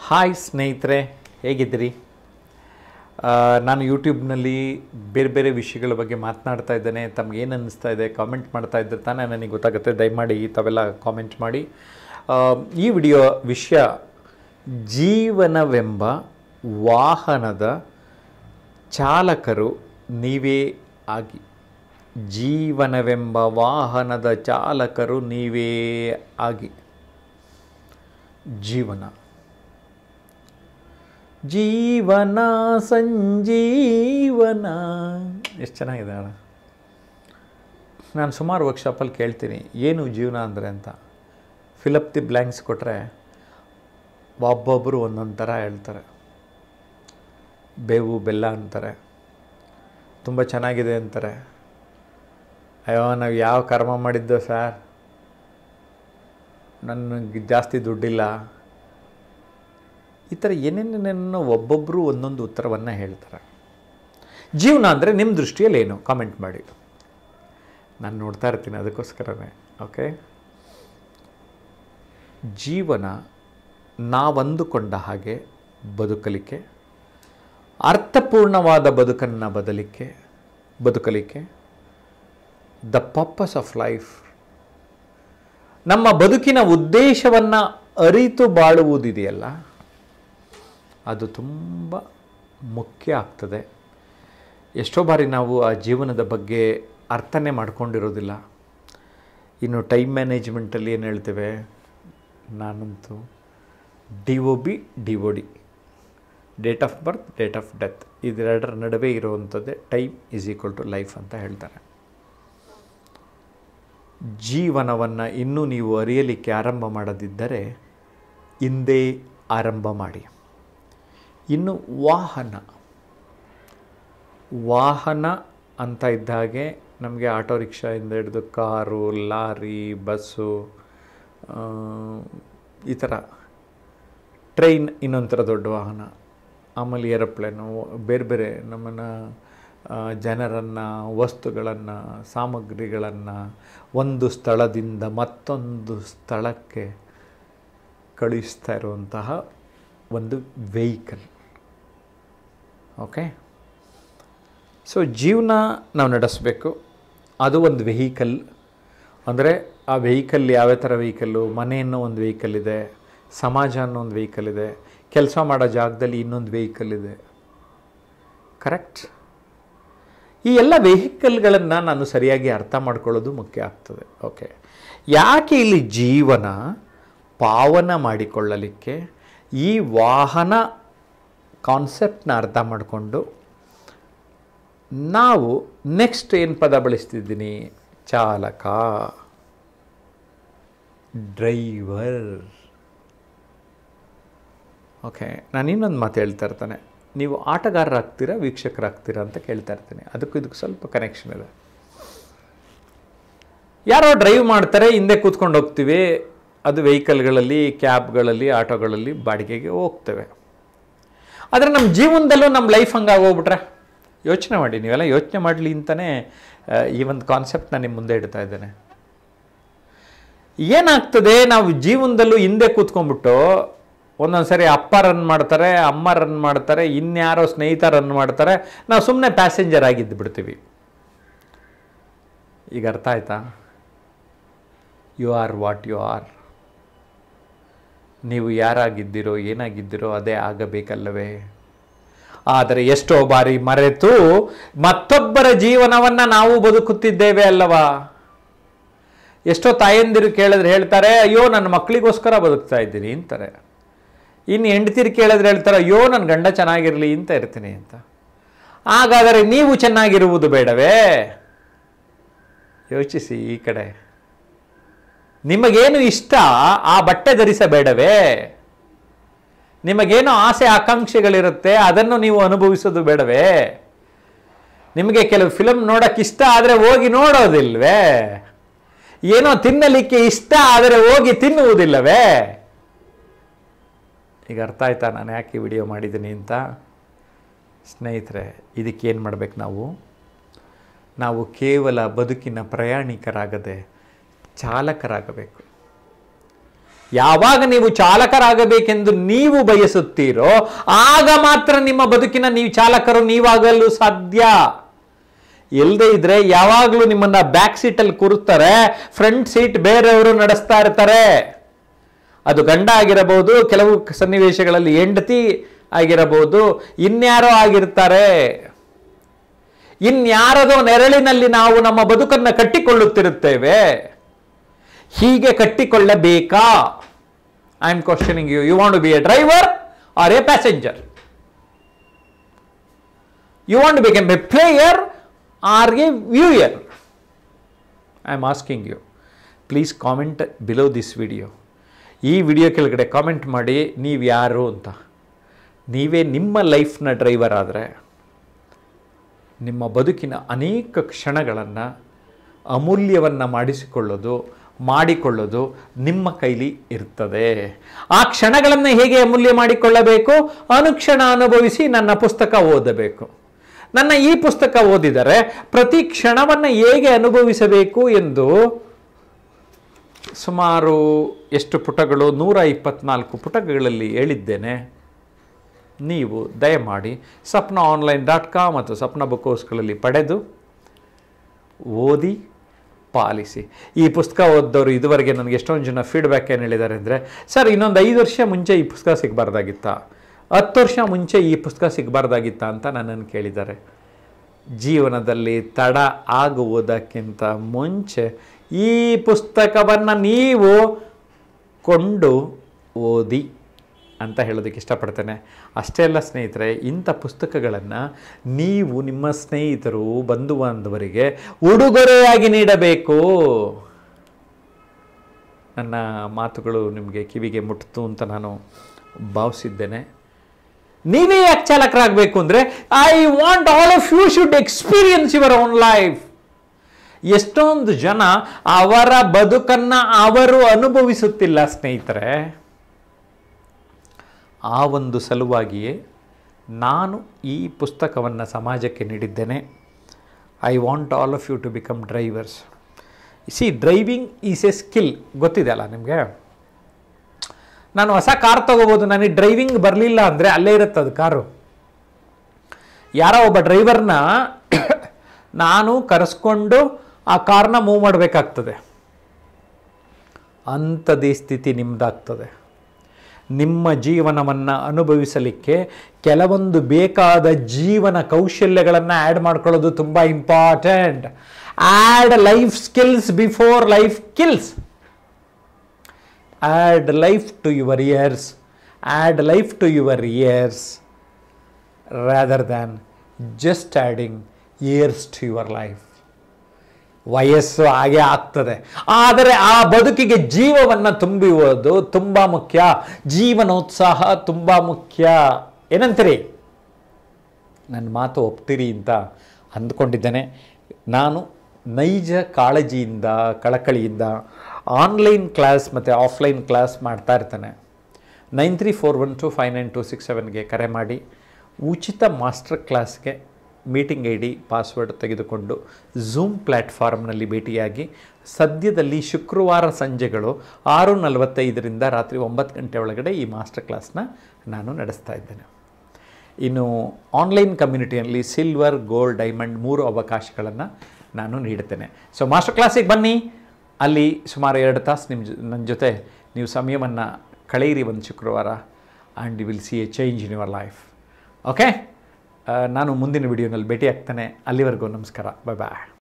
hi ಸ್ನೇಹಿತರೆ ಹೇಗಿದ್ದೀರಿ ಆ, ನಾನು ಯೂಟ್ಯೂಬ್ನಲ್ಲಿ ಬೇರೆ ಬೇರೆ ವಿಷಯಗಳ ಬಗ್ಗೆ ಮಾತನಾಡ್ತಾ ಇದ್ದೇನೆ ತಮಗೇನು ಅನ್ನಿಸ್ತಾ ಇದೆ ಕಾಮೆಂಟ್ ಮಾಡ್ತಾ ಇದ್ದರೆ ತಾನೇ ನನಗೆ ಗೊತ್ತಾಗುತ್ತೆ ದಯಮಾಡಿ ತಾವೆಲ್ಲ ಕಾಮೆಂಟ್ ಮಾಡಿ ಆ, ಈ ವಿಡಿಯೋ ವಿಷಯ ಜೀವನವೆಂಬ ವಾಹನದ ಚಾಲಕರು ನೀವೇ ಆಗಿ ಜೀವನವೆಂಬ ವಾಹನದ ಚಾಲಕರು ನೀವೇ ಆಗಿ ಜೀವನ ಜೀವನ ಸಂಜೀವನ ಎಷ್ಟು ಚೆನ್ನಾಗಿದೆ ಅಣ್ಣ ನಾನು ಸುಮಾರು ವರ್ಕ್ಶಾಪಲ್ಲಿ ಕೇಳ್ತೀನಿ ಏನು ಜೀವನ ಅಂದರೆ ಅಂತ ಫಿಲಪ್ ದಿ ಬ್ಲ್ಯಾಂಕ್ಸ್ ಕೊಟ್ಟರೆ ಒಬ್ಬೊಬ್ಬರು ಒಂದೊಂದು ಥರ ಹೇಳ್ತಾರೆ ಬೇವು ಬೆಲ್ಲ ಅಂತಾರೆ ತುಂಬ ಚೆನ್ನಾಗಿದೆ ಅಂತಾರೆ ಅಯ್ಯೋ ನಾವು ಯಾವ ಕರ್ಮ ಮಾಡಿದ್ದೋ ಸರ್ ನನಗೆ ಜಾಸ್ತಿ ದುಡ್ಡಿಲ್ಲ ಈ ಥರ ಏನೇನೇನೇನೋ ಒಬ್ಬೊಬ್ಬರು ಒಂದೊಂದು ಉತ್ತರವನ್ನು ಹೇಳ್ತಾರೆ ಜೀವನ ಅಂದರೆ ನಿಮ್ಮ ದೃಷ್ಟಿಯಲ್ಲಿ ಏನು ಕಾಮೆಂಟ್ ಮಾಡಿ ನಾನು ನೋಡ್ತಾ ಇರ್ತೀನಿ ಅದಕ್ಕೋಸ್ಕರನೇ ಓಕೆ ಜೀವನ ನಾವಂದುಕೊಂಡ ಹಾಗೆ ಬದುಕಲಿಕ್ಕೆ ಅರ್ಥಪೂರ್ಣವಾದ ಬದುಕನ್ನು ಬದಲಿಕ್ಕೆ ಬದುಕಲಿಕ್ಕೆ ದ ಪರ್ಪಸ್ ಆಫ್ ಲೈಫ್ ನಮ್ಮ ಬದುಕಿನ ಉದ್ದೇಶವನ್ನು ಅರಿತು ಬಾಳುವುದಿದೆಯಲ್ಲ ಅದು ತುಂಬ ಮುಖ್ಯ ಆಗ್ತದೆ ಎಷ್ಟೋ ಬಾರಿ ನಾವು ಆ ಜೀವನದ ಬಗ್ಗೆ ಅರ್ಥನೇ ಮಾಡ್ಕೊಂಡಿರೋದಿಲ್ಲ ಇನ್ನು ಟೈಮ್ ಮ್ಯಾನೇಜ್ಮೆಂಟಲ್ಲಿ ಏನು ಹೇಳ್ತೇವೆ ನಾನಂತೂ D O B D O D date of birth date of death ಇದೆರಡರ ನಡುವೆ ಇರುವಂಥದ್ದೇ time is equal to life ಅಂತ ಹೇಳ್ತಾರೆ ಜೀವನವನ್ನು ಇನ್ನೂ ನೀವು ಅರಿಯಲಿಕ್ಕೆ ಆರಂಭ ಮಾಡದಿದ್ದರೆ ಹಿಂದೆ ಆರಂಭ ಮಾಡಿ ಇನ್ನು ವಾಹನ ವಾಹನ ಅಂತ ಇದ್ದಾಗೆ ನಮಗೆ ಆಟೋ ರಿಕ್ಷಾಯಿಂದ ಹಿಡಿದು ಕಾರು ಲಾರಿ ಬಸ್ಸು ಆ, ಈ ಥರ ಟ್ರೈನ್ ಇನ್ನೊಂಥರ ದೊಡ್ಡ ವಾಹನ ಆಮೇಲೆ ಏರೋಪ್ಲೇನು ಬೇರೆ ಬೇರೆ ನಮ್ಮನ್ನು ಜನರನ್ನು ವಸ್ತುಗಳನ್ನು ಸಾಮಗ್ರಿಗಳನ್ನು ಒಂದು ಸ್ಥಳದಿಂದ ಮತ್ತೊಂದು ಸ್ಥಳಕ್ಕೆ ಕಳುಹಿಸ್ತಾ ಇರುವಂತಹ ಒಂದು ವೆಹಿಕಲ್ ಓಕೆ ಸೊ ಜೀವನ ನಾವು ನಡೆಸಬೇಕು ಅದು ಒಂದು ವೆಹಿಕಲ್ ಅಂದರೆ ಆ ವೆಹಿಕಲ್ ಯಾವ ಥರ ವೆಹಿಕಲ್ಲು ಮನೆ ಅನ್ನೋ ಒಂದು ವೆಹಿಕಲ್ ಇದೆ ಸಮಾಜ ಅನ್ನೋ ಒಂದು ವೆಹಿಕಲ್ ಇದೆ ಕೆಲಸ ಮಾಡೋ ಜಾಗದಲ್ಲಿ ಇನ್ನೊಂದು ವೆಹಿಕಲ್ ಇದೆ ಕರೆಕ್ಟ್ ಈ ಎಲ್ಲ ವೆಹಿಕಲ್ಗಳನ್ನು ನಾನು ಸರಿಯಾಗಿ ಅರ್ಥ ಮಾಡ್ಕೊಳ್ಳೋದು ಮುಖ್ಯ ಆಗ್ತದೆ ಓಕೆ ಯಾಕೆ ಇಲ್ಲಿ ಜೀವನ ಪಾವನ ಮಾಡಿಕೊಳ್ಳಲಿಕ್ಕೆ ಈ ವಾಹನ ಕಾನ್ಸೆಪ್ಟ್ನ ಅರ್ಥ ಮಾಡಿಕೊಂಡು ನಾವು ನೆಕ್ಸ್ಟ್ ಏನು ಪದ ಬಳಸ್ತಿದ್ದೀನಿ ಚಾಲಕ ಡ್ರೈವರ್ ಓಕೆ ನಾನು ಇನ್ನೊಂದು ಮಾತು ಹೇಳ್ತಾ ಇರ್ತಾನೆ ನೀವು ಆಟಗಾರರಾಗ್ತೀರಾ ವೀಕ್ಷಕರಾಗ್ತೀರಾ ಅಂತ ಕೇಳ್ತಾ ಇರ್ತೀನಿ ಅದಕ್ಕೂ ಇದಕ್ಕೆ ಸ್ವಲ್ಪ ಕನೆಕ್ಷನ್ ಇದೆ ಯಾರೋ ಡ್ರೈವ್ ಮಾಡ್ತಾರೆ ಹಿಂದೆ ಕೂತ್ಕೊಂಡು ಹೋಗ್ತೀವಿ ಅದು ವೆಹಿಕಲ್ಗಳಲ್ಲಿ ಕ್ಯಾಬ್ಗಳಲ್ಲಿ ಆಟೋಗಳಲ್ಲಿ ಬಾಡಿಗೆಗೆ ಹೋಗ್ತೇವೆ ಆದರೆ ನಮ್ಮ ಜೀವನದಲ್ಲೂ ನಮ್ಮ ಲೈಫ್ ಹಂಗಾಗಿ ಹೋಗ್ಬಿಟ್ರೆ ಯೋಚನೆ ಮಾಡಿ ನೀವೆಲ್ಲ ಯೋಚನೆ ಮಾಡಲಿ ಅಂತಲೇ ಆ, ಈ ಒಂದು ಕಾನ್ಸೆಪ್ಟ್ ನಾನು ನಿಮ್ಮ ಮುಂದೆ ಇಡ್ತಾ ಇದ್ದೇನೆ ಏನಾಗ್ತದೆ ನಾವು ಜೀವನದಲ್ಲೂ ಹಿಂದೆ ಕೂತ್ಕೊಂಡ್ಬಿಟ್ಟು ಒಂದೊಂದು ಸರಿ ಅಪ್ಪ ರನ್ ಮಾಡ್ತಾರೆ ಅಮ್ಮ ರನ್ ಮಾಡ್ತಾರೆ ಇನ್ಯಾರೋ ಸ್ನೇಹಿತ ರನ್ ಮಾಡ್ತಾರೆ ನಾವು ಸುಮ್ಮನೆ ಪ್ಯಾಸೆಂಜರ್ ಆಗಿದ್ದು ಬಿಡ್ತೀವಿ ಈಗ ಅರ್ಥ ಆಯ್ತಾ you are what you are ನೀವು ಯಾರಾಗಿದ್ದೀರೋ ಏನಾಗಿದ್ದೀರೋ ಅದೇ ಆಗಬೇಕಲ್ಲವೇ ಆದರೆ ಎಷ್ಟೋ ಬಾರಿ ಮರೆತು ಮತ್ತೊಬ್ಬರ ಜೀವನವನ್ನು ನಾವು ಬದುಕುತ್ತಿದ್ದೇವೆ ಅಲ್ಲವಾ ಎಷ್ಟೋ ತಾಯಂದಿರು ಕೇಳಿದ್ರೆ ಹೇಳ್ತಾರೆ ಅಯ್ಯೋ ನನ್ನ ಮಕ್ಕಳಿಗೋಸ್ಕರ ಬದುಕ್ತಾ ಇದ್ದೀನಿ ಅಂತಾರೆ ಇನ್ನು ಹೆಂಡತಿರು ಕೇಳಿದ್ರೆ ಹೇಳ್ತಾರೆ ಅಯ್ಯೋ ನನ್ನ ಗಂಡ ಚೆನ್ನಾಗಿರಲಿ ಅಂತ ಇರ್ತೀನಿ ಅಂತ ಹಾಗಾದರೆ ನೀವು ಚೆನ್ನಾಗಿರುವುದು ಬೇಡವೇ ಯೋಚಿಸಿ ಈ ಕಡೆ ನಿಮಗೇನು ಇಷ್ಟ ಆ ಬಟ್ಟೆ ಧರಿಸಬೇಡವೇ ನಿಮಗೇನೋ ಆಸೆ ಆಕಾಂಕ್ಷೆಗಳಿರುತ್ತೆ ಅದನ್ನು ನೀವು ಅನುಭವಿಸೋದು ಬೇಡವೇ ನಿಮಗೆ ಕೆಲವು ಫಿಲಮ್ ನೋಡೋಕೆ ಇಷ್ಟ ಆದರೆ ಹೋಗಿ ನೋಡೋದಿಲ್ವೇ ಏನೋ ತಿನ್ನಲಿಕ್ಕೆ ಇಷ್ಟ ಆದರೆ ಹೋಗಿ ತಿನ್ನುವುದಿಲ್ಲವೇ ಈಗ ಅರ್ಥ ಆಯ್ತಾ ನಾನು ಯಾಕೆ ವಿಡಿಯೋ ಮಾಡಿದ್ದೀನಿ ಅಂತ ಸ್ನೇಹಿತರೆ ಇದಕ್ಕೇನು ಮಾಡ್ಬೇಕು ನಾವು ನಾವು ಕೇವಲ ಬದುಕಿನ ಪ್ರಯಾಣಿಕರಾಗದೆ ಚಾಲಕರಾಗಬೇಕು ಯಾವಾಗ ನೀವು ಚಾಲಕರಾಗಬೇಕೆಂದು ನೀವು ಬಯಸುತ್ತೀರೋ ಆಗ ಮಾತ್ರ ನಿಮ್ಮ ಬದುಕಿನ ನೀವು ಚಾಲಕರು ನೀವಾಗಲು ಸಾಧ್ಯ ಇಲ್ಲದೆ ಇದ್ರೆ ಯಾವಾಗಲೂ ನಿಮ್ಮನ್ನ ಬ್ಯಾಕ್ ಸೀಟಲ್ಲಿ ಕೂರುತ್ತಾರೆ ಫ್ರಂಟ್ ಸೀಟ್ ಬೇರೆಯವರು ನಡೆಸ್ತಾ ಇರ್ತಾರೆ ಅದು ಗಂಡ ಆಗಿರಬಹುದು ಕೆಲವು ಸನ್ನಿವೇಶಗಳಲ್ಲಿ ಹೆಂಡತಿ ಆಗಿರಬಹುದು ಇನ್ಯಾರೋ ಆಗಿರ್ತಾರೆ ಇನ್ಯಾರದೋ ನೆರಳಿನಲ್ಲಿ ನಾವು ನಮ್ಮ ಬದುಕನ್ನು ಕಟ್ಟಿಕೊಳ್ಳುತ್ತಿರುತ್ತೇವೆ ಹೀಗೆ ಕಟ್ಟಿಕೊಳ್ಳಬೇಕಾ I am questioning you you want be a driver or a passenger you want become a player or a viewer I am asking you please comment below this video ಈ ವಿಡಿಯೋ ಕೆಳಗಡೆ ಕಾಮೆಂಟ್ ಮಾಡಿ ನೀವು ಯಾರು ಅಂತ ನೀವೇ ನಿಮ್ಮ ಲೈಫ್ನ driver ಆದರೆ ನಿಮ್ಮ ಬದುಕಿನ ಅನೇಕ ಕ್ಷಣಗಳನ್ನು ಅಮೂಲ್ಯವನ್ನು ಮಾಡಿಸಿಕೊಳ್ಳೋದು ಮಾಡಿಕೊಳ್ಳೋದು ನಿಮ್ಮ ಕೈಲಿ ಇರ್ತದೆ ಆ ಕ್ಷಣಗಳನ್ನು ಹೇಗೆ ಅಮೂಲ್ಯ ಮಾಡಿಕೊಳ್ಳಬೇಕು ಅನುಕ್ಷಣ ಅನುಭವಿಸಿ ನನ್ನ ಪುಸ್ತಕ ಓದಬೇಕು ನನ್ನ ಈ ಪುಸ್ತಕ ಓದಿದರೆ ಪ್ರತಿ ಕ್ಷಣವನ್ನು ಹೇಗೆ ಅನುಭವಿಸಬೇಕು ಎಂದು ಸುಮಾರು ಎಷ್ಟು ಪುಟಗಳು ನೂರ ಇಪ್ಪತ್ನಾಲ್ಕು ಪುಟಗಳಲ್ಲಿ ಹೇಳಿದ್ದೇನೆ ನೀವು ದಯಮಾಡಿ ಸಪ್ನ ಆನ್ಲೈನ್ ಡಾಟ್ ಕಾಮ್ ಮತ್ತು ಸಪ್ನ ಬುಕ್ ಹೌಸ್ಗಳಲ್ಲಿ ಪಡೆದು ಓದಿ ಪಾಲಿಸಿ ಈ ಪುಸ್ತಕ ಓದಿದವರು ಇದುವರೆಗೆ ನನಗೆ ಎಷ್ಟೊಂದು ಜನ ಫೀಡ್ಬ್ಯಾಕ್ ಏನು ಹೇಳಿದ್ದಾರೆ ಅಂದರೆ ಸರ್ ಇನ್ನೊಂದು ಐದು ವರ್ಷ ಮುಂಚೆ ಈ ಪುಸ್ತಕ ಸಿಗಬಾರ್ದಾಗಿತ್ತಾ ಹತ್ತು ವರ್ಷ ಮುಂಚೆ ಈ ಪುಸ್ತಕ ಸಿಗಬಾರ್ದಾಗಿತ್ತಾ ಅಂತ ನನ್ನನ್ನು ಕೇಳಿದ್ದಾರೆ ಜೀವನದಲ್ಲಿ ತಡ ಆಗುವುದಕ್ಕಿಂತ ಮುಂಚೆ ಈ ಪುಸ್ತಕವನ್ನು ನೀವು ಕೊಂಡು ಓದಿ ಅಂತ ಹೇಳೋದಕ್ಕೆ ಇಷ್ಟಪಡ್ತೇನೆ ಅಷ್ಟೇ ಅಲ್ಲ ಸ್ನೇಹಿತರೆ ಇಂಥ ಪುಸ್ತಕಗಳನ್ನು ನೀವು ನಿಮ್ಮ ಸ್ನೇಹಿತರು ಬಂಧು ಬಾಂಧವರಿಗೆ ಉಡುಗೊರೆಯಾಗಿ ನೀಡಬೇಕು ನನ್ನ ಮಾತುಗಳು ನಿಮಗೆ ಕಿವಿಗೆ ಮುಟ್ಟಿತು ಅಂತ ನಾನು ಭಾವಿಸಿದ್ದೇನೆ ನೀವೇ ಯಾಕೆ ಚಾಲಕರಾಗಬೇಕು ಅಂದರೆ I want all of you should experience your own life ಎಷ್ಟೊಂದು ಜನ ಅವರ ಬದುಕನ್ನು ಅವರು ಅನುಭವಿಸುತ್ತಿಲ್ಲ ಸ್ನೇಹಿತರೆ ಆ ಒಂದು ಸಲುವಾಗಿಯೇ ನಾನು ಈ ಪುಸ್ತಕವನ್ನು ಸಮಾಜಕ್ಕೆ ನೀಡಿದ್ದೇನೆ I want all of you to become drivers see driving is a skill ಗೊತ್ತಿದೆ ಅಲ್ಲ ನಿಮಗೆ ನಾನು ಹೊಸ ಕಾರ್ ತಗೋಬೋದು ನನಗೆ ಡ್ರೈವಿಂಗ್ ಬರಲಿಲ್ಲ ಅಂದರೆ ಅಲ್ಲೇ ಇರುತ್ತೆ ಅದು ಕಾರು ಯಾರೋ ಒಬ್ಬ ಡ್ರೈವರ್ನ ನಾನು ಕರೆಸ್ಕೊಂಡು ಆ ಕಾರ್ನ ಮೂವ್ ಮಾಡಬೇಕಾಗ್ತದೆ ಅಂಥದೇ ಸ್ಥಿತಿ ನಿಮ್ಮದಾಗ್ತದೆ ನಿಮ್ಮ ಜೀವನವನ್ನು ಅನುಭವಿಸಲಿಕ್ಕೆ ಕೆಲವೊಂದು ಬೇಕಾದ ಜೀವನ ಕೌಶಲ್ಯಗಳನ್ನು ಆ್ಯಡ್ ಮಾಡ್ಕೊಳ್ಳೋದು ತುಂಬ important add life skills before life kills add life to your years add life to your years rather than just adding years to your life ವಯಸ್ಸು ಹಾಗೆ ಆಗ್ತದೆ ಆದರೆ ಆ ಬದುಕಿಗೆ ಜೀವವನ್ನು ತುಂಬುವುದು ತುಂಬ ಮುಖ್ಯ ಜೀವನೋತ್ಸಾಹ ತುಂಬ ಮುಖ್ಯ ಏನಂತೀರಿ ನನ್ನ ಮಾತು ಒಪ್ತೀರಿ ಅಂತ ಅಂದ್ಕೊಂಡಿದ್ದೇನೆ ನಾನು ನೈಜ ಕಾಳಜಿಯಿಂದ ಕಳಕಳಿಯಿಂದ ಆನ್ಲೈನ್ ಕ್ಲಾಸ್ ಮತ್ತು ಆಫ್ಲೈನ್ ಕ್ಲಾಸ್ ಮಾಡ್ತಾ ಇರ್ತೇನೆ nine three four one two five nine two six ಸೆವೆನ್ಗೆ ಕರೆ ಮಾಡಿ ಉಚಿತ ಮಾಸ್ಟರ್ ಕ್ಲಾಸ್ಗೆ ಮೀಟಿಂಗ್ ಐ ಡಿ ಪಾಸ್ವರ್ಡ್ ತೆಗೆದುಕೊಂಡು ಝೂಮ್ ಪ್ಲ್ಯಾಟ್ಫಾರ್ಮ್ನಲ್ಲಿ ಭೇಟಿಯಾಗಿ ಸದ್ಯದಲ್ಲಿ ಶುಕ್ರವಾರ ಸಂಜೆಗಳು ಆರು ನಲವತ್ತೈದರಿಂದ ರಾತ್ರಿ ಒಂಬತ್ತು ಗಂಟೆ ಒಳಗಡೆ ಈ ಮಾಸ್ಟರ್ ಕ್ಲಾಸ್ನ ನಾನು ನಡೆಸ್ತಾ ಇದ್ದೇನೆ ಇನ್ನು ಆನ್ಲೈನ್ ಕಮ್ಯುನಿಟಿಯಲ್ಲಿ ಸಿಲ್ವರ್ ಗೋಲ್ಡ್ ಡೈಮಂಡ್ ಮೂರು ಅವಕಾಶಗಳನ್ನು ನಾನು ನೀಡುತ್ತೇನೆ ಸೊ ಮಾಸ್ಟರ್ ಕ್ಲಾಸಿಗೆ ಬನ್ನಿ ಅಲ್ಲಿ ಸುಮಾರು ಎರಡು ತಾಸು ನಿಮ್ಮ ಜೊ ನನ್ನ ಜೊತೆ ನೀವು ಸಮಯವನ್ನು ಕಳೆಯಿರಿ ಒಂದು ಶುಕ್ರವಾರ and you will see a change in your life okay ನಾನು ಮುಂದಿನ ವಿಡಿಯೋನಲ್ಲಿ ಭೇಟಿ ಆಗ್ತೇನೆ ಅಲ್ಲಿವರೆಗೂ ನಮಸ್ಕಾರ ಬಾಯ್ ಬಾಯ್